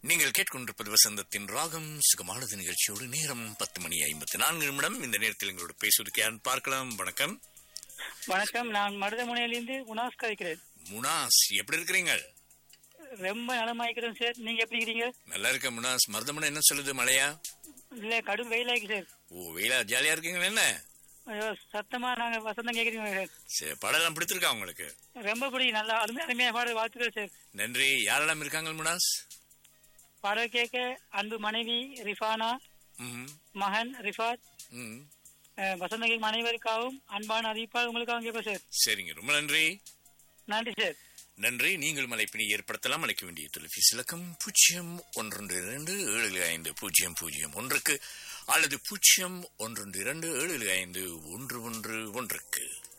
நீங்கள் கேட்கொண்டிருப்பது வசந்தத்தின் ராகம் சுகமானது நிகழ்ச்சியோடு நேரம் பத்து மணி ஐம்பத்தி நான்கு நிமிடம் இந்த நேரத்தில் எங்களோட பேசுவதற்கு யார் பார்க்கலாம் வணக்கம் வணக்கம் நான் மருதமுனையிலிருந்து முனாஸ் கழிக்கிறேன் முனாஸ் எப்படி இருக்கிறீங்க ரொம்ப நலமாய்க்கிறேன் சார் நீங்க எப்படி இருக்கிறீங்க நல்லா இருக்க முனாஸ் மருதமனை என்ன சொல்லுது மழையா இல்ல கடும் வெயிலாக்கி சார் ஓ வெயிலா ஜாலியா இருக்கீங்களா என்ன ஐயோ, சத்தமா நாங்க வசந்தம் கேக்குறீங்க சார் சரி படம் பிடித்திருக்கா உங்களுக்கு ரொம்ப பிடிக்கும் நல்லா அருமை அருமையா பாட வாழ்த்துக்கள் சார் நன்றி யாரெல்லாம் இருக்காங்க முனாஸ் பாடல் கேட்க அன்பு மனைவி ரிஃபானா ம் மகன் ரிஃபாத் ம் அஹ், வசந்த கேட்கும் அனைவருக்காகவும் அன்பான அறிவிப்பாக உங்களுக்காகவும் கேட்பேன் சார் சரிங்க ரொம்ப நன்றி நன்றி சார் நன்றி நீங்கள் மலைப்பினை ஏற்படுத்தலாம் அழைக்க வேண்டிய தொலைபேசி இலக்கம் பூஜ்ஜியம் ஒன்று இரண்டு ஏழு ஐந்து பூஜ்ஜியம் பூஜ்ஜியம் ஒன்றுக்கு அல்லது பூஜ்ஜியம் ஒன்று இரண்டு ஏழு ஐந்து ஒன்று ஒன்று ஒன்றுக்கு